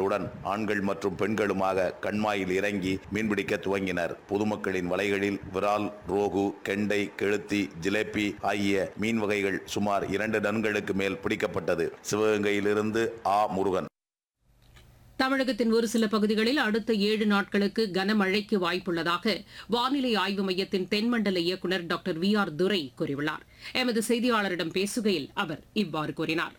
கண்டவுடன் ஆண்கள் மற்றும் பெண்களுமாக கண்மாயில் இறங்கி மீன்பிடிக்க துவங்கினர் பொதுமக்களின் வலைகளில் விரால் ரோகு கெண்டை கெளுத்தி ஜிலேபி ஆகிய மீன் வகைகள் சுமார் இரண்டு டன்களுக்கு மேல் பிடிக்கப்பட்டது சிவகங்கையிலிருந்து ஆ முருகன் தமிழகத்தின் ஒரு சில பகுதிகளில் அடுத்த ஏழு நாட்களுக்கு கனமழைக்கு வாய்ப்புள்ளதாக வானிலை ஆய்வு மையத்தின் தென்மண்டல இயக்குநர் டாக்டர் வி ஆர் துரை கூறியுள்ளார் எமது செய்தியாளரிடம் பேசுகையில் அவர் இவ்வாறு கூறினார்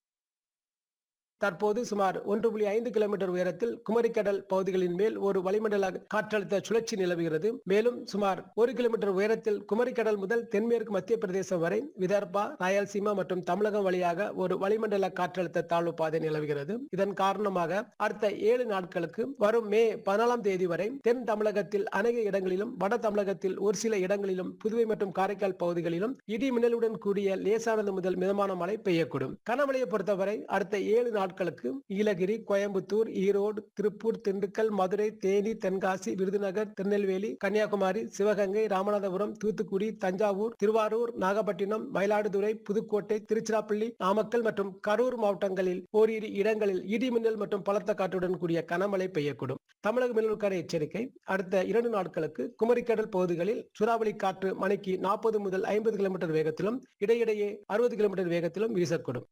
தற்போது சுமார் ஒன்று புள்ளி ஐந்து கிலோமீட்டர் உயரத்தில் குமரிக்கடல் பகுதிகளின் மேல் ஒரு வளிமண்டல காற்றழுத்த சுழற்சி நிலவுகிறது மேலும் சுமார் ஒரு கிலோமீட்டர் உயரத்தில் குமரிக்கடல் முதல் தென்மேற்கு மத்திய பிரதேசம் வரை விதர்பா ராயல்சீமா மற்றும் தமிழகம் வழியாக ஒரு வளிமண்டல காற்றழுத்த தாழ்வு பாதை நிலவுகிறது இதன் காரணமாக அடுத்த ஏழு நாட்களுக்கு வரும் மே பதினாலாம் தேதி வரை தென் தமிழகத்தில் அநேக இடங்களிலும் வட தமிழகத்தில் ஒரு சில இடங்களிலும் புதுவை மற்றும் காரைக்கால் பகுதிகளிலும் இடி மின்னலுடன் கூடிய லேசானது முதல் மிதமான மழை பெய்யக்கூடும் கனமழையை பொறுத்தவரை அடுத்த ஏழு நாட்களுக்கு நீலகிரி கோயம்புத்தூர் ஈரோடு திருப்பூர் திண்டுக்கல் மதுரை தேனி தென்காசி விருதுநகர் திருநெல்வேலி கன்னியாகுமரி சிவகங்கை ராமநாதபுரம் தூத்துக்குடி தஞ்சாவூர் திருவாரூர் நாகப்பட்டினம் மயிலாடுதுறை புதுக்கோட்டை திருச்சிராப்பள்ளி நாமக்கல் மற்றும் கரூர் மாவட்டங்களில் ஓரிரு இடங்களில் இடி மின்னல் மற்றும் பலத்த காற்றுடன் கூடிய கனமழை பெய்யக்கூடும் தமிழக மின்னலுக்கான எச்சரிக்கை அடுத்த இரண்டு நாட்களுக்கு குமரிக்கடல் பகுதிகளில் சூறாவளி காற்று மணிக்கு நாற்பது முதல் ஐம்பது கிலோமீட்டர் வேகத்திலும் இடையிடையே அறுபது கிலோமீட்டர் வேகத்திலும் வீசக்கூடும்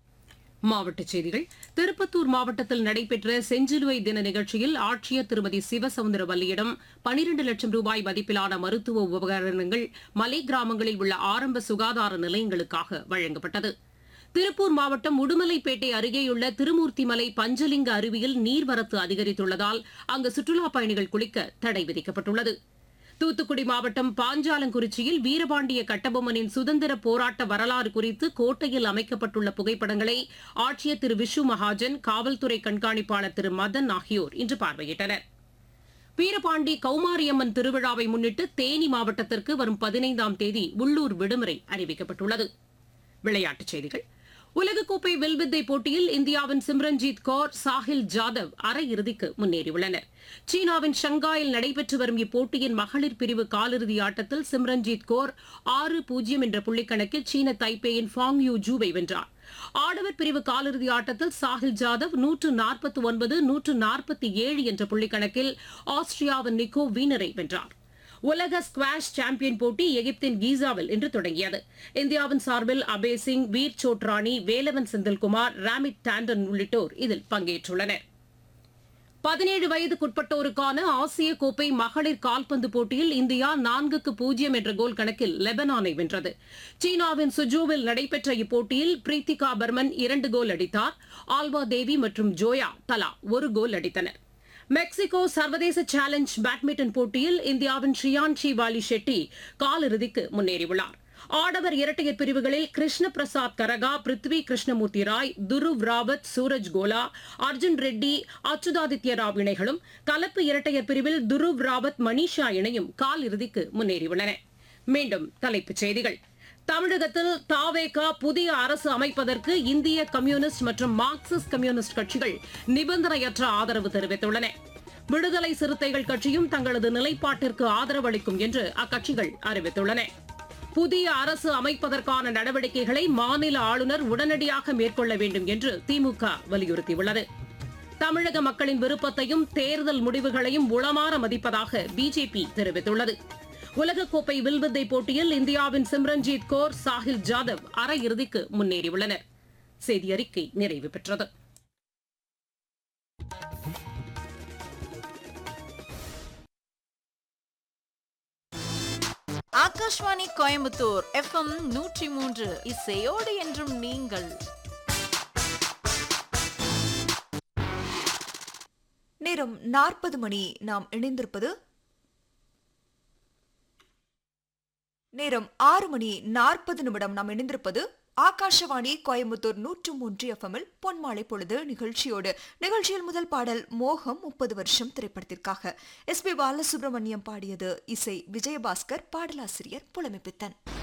மாவட்டச் செய்திகள் திருப்பத்தூர் மாவட்டத்தில் நடைபெற்ற செஞ்சிலுவை தின நிகழ்ச்சியில் ஆட்சியர் திருமதி சிவசவுந்தரவல்லியிடம் பனிரண்டு லட்சம் ரூபாய் மதிப்பிலான மருத்துவ உபகரணங்கள் மலை கிராமங்களில் உள்ள ஆரம்ப சுகாதார நிலையங்களுக்காக வழங்கப்பட்டது திருப்பூர் மாவட்டம் உடுமலைப்பேட்டை அருகேயுள்ள திருமூர்த்திமலை பஞ்சலிங்க அருவியில் நீர்வரத்து அதிகரித்துள்ளதால் அங்கு சுற்றுலாப் பயணிகள் குளிக்க தடை விதிக்கப்பட்டுள்ளது தூத்துக்குடி மாவட்டம் பாஞ்சாலங்குறிச்சியில் வீரபாண்டிய கட்டபொம்மனின் சுதந்திர போராட்ட வரலாறு குறித்து கோட்டையில் அமைக்கப்பட்டுள்ள புகைப்படங்களை ஆட்சியர் திரு விஷு மகாஜன் காவல்துறை கண்காணிப்பாளர் திரு மதன் ஆகியோர் இன்று பார்வையிட்டனர் வீரபாண்டி கௌமாரியம்மன் திருவிழாவை முன்னிட்டு தேனி மாவட்டத்திற்கு வரும் பதினைந்தாம் தேதி உள்ளூர் விடுமுறை அறிவிக்கப்பட்டுள்ளது விளையாட்டுச் செய்திகள் உலகக்கோப்பை வில்வித்தை போட்டியில் இந்தியாவின் சிம்ரன்ஜீத் கौर சாஹில் ஜாதவ் அரையிறுதிக்கு முன்னேறியுள்ளனர் சீனாவின் ஷங்காயில் நடைபெற்று வரும் இப்போட்டியின் மகளிர் பிரிவு காலிறுதி ஆட்டத்தில் சிம்ரன்ஜீத் கौर ஆறு பூஜ்ஜியம் என்ற புள்ளிக்கணக்கில் சீன தைப்பேயின் ஃபாங் யூ ஜூவை வென்றார் ஆடவர் பிரிவு காலிறுதி ஆட்டத்தில் சாஹில் ஜாதவ் நூற்று நாற்பத்தி ஒன்பது நூற்று நாற்பத்தி ஏழு என்ற புள்ளிக்கணக்கில் ஆஸ்திரியாவின் நிக்கோ வீனரை வென்றார் உலக ஸ்குவாஷ் சாம்பியன் போட்டி எகிப்தின் கீசாவில் இன்று தொடங்கியது இந்தியாவின் சார்பில் அபே சிங் வீர் சோட்ராணி வேலவன் செந்தில்குமார் ராமிட் டாண்டன் உள்ளிட்டோர் இதில் பங்கேற்றுள்ளனர் பதினேழு வயதுக்குட்பட்டோருக்கான ஆசிய கோப்பை மகளிர் கால்பந்து போட்டியில் இந்தியா நான்குக்கு பூஜ்ஜியம் என்ற கோல் கணக்கில் லெபனானை வென்றது சீனாவின் சுஜூவில் நடைபெற்ற இப்போட்டியில் பிரீத்திகா பர்மன் இரண்டு கோல் அடித்தார் ஆல்வா தேவி மற்றும் ஜோயா தலா ஒரு கோல் அடித்தனர் மெக்சிகோ சர்வதேச சேலஞ்ச் பேட்மிண்டன் போட்டியில் இந்தியாவின் ஷியான்ஷி வாலி ஷெட்டி காலிறுதிக்கு முன்னேறியுள்ளார் ஆடவர் இரட்டையர் பிரிவுகளில் கிருஷ்ண பிரசாத் கரகா பிருத்வி கிருஷ்ணமூர்த்தி ராய் துருவ் ராவத் சூரஜ் கோலா அர்ஜுன் ரெட்டி அச்சுதாதித்ய ராவ் இணைகளும் கலப்பு இரட்டையர் பிரிவில் துருவ் ராவத் மணிஷா இணையும் காலிறுதிக்கு முன்னேறியுள்ளன மீண்டும் தலைப்புச் செய்திகள் தமிழகத்தில் தாவேகா புதிய அரசு அமைப்பதற்கு இந்திய கம்யூனிஸ்ட் மற்றும் மார்க்சிஸ்ட் கம்யூனிஸ்ட் கட்சிகள் நிபந்தனையற்ற ஆதரவு தெரிவித்துள்ளன விடுதலை சிறுத்தைகள் கட்சியும் தங்களது நிலைப்பாட்டிற்கு ஆதரவு அளிக்கும் என்று அக்கட்சிகள் அறிவித்துள்ளன புதிய அரசு அமைப்பதற்கான நடவடிக்கைகளை மாநில ஆளுநர் உடனடியாக மேற்கொள்ள வேண்டும் என்று திமுக வலியுறுத்தியுள்ளது தமிழக மக்களின் விருப்பத்தையும் தேர்தல் முடிவுகளையும் உளமாற மதிப்பதாக பிஜேபி தெரிவித்துள்ளது உலகக்கோப்பை வில்வித்தை போட்டியில் இந்தியாவின் சிம்ரன்ஜீத் கौर சாஹில் ஜாதவ் அரையிறுதிக்கு முன்னேறியுள்ளனர் செய்தி அறிக்கை நிறைவு பெற்றது ஆகாஷ்வாணி கோயம்புத்தூர் எஃப்எம் நூற்றி மூன்று இசையோடு என்றும் நீங்கள் நேரம் நாற்பது மணி நாம் இணைந்திருப்பது நேரம் ஆறு மணி நாற்பது நிமிடம் நாம் இணைந்திருப்பது ஆகாஷவாணி கோயம்புத்தூர் நூற்று மூன்று எஃப்எம்மில் பொன்மாலை பொழுது நிகழ்ச்சியோடு நிகழ்ச்சியில் முதல் பாடல் மோகம் முப்பது வருஷம் திரைப்படத்திற்காக எஸ் பி பாலசுப்ரமணியம் பாடியது இசை விஜயபாஸ்கர் பாடலாசிரியர் புலமைப்பித்தன்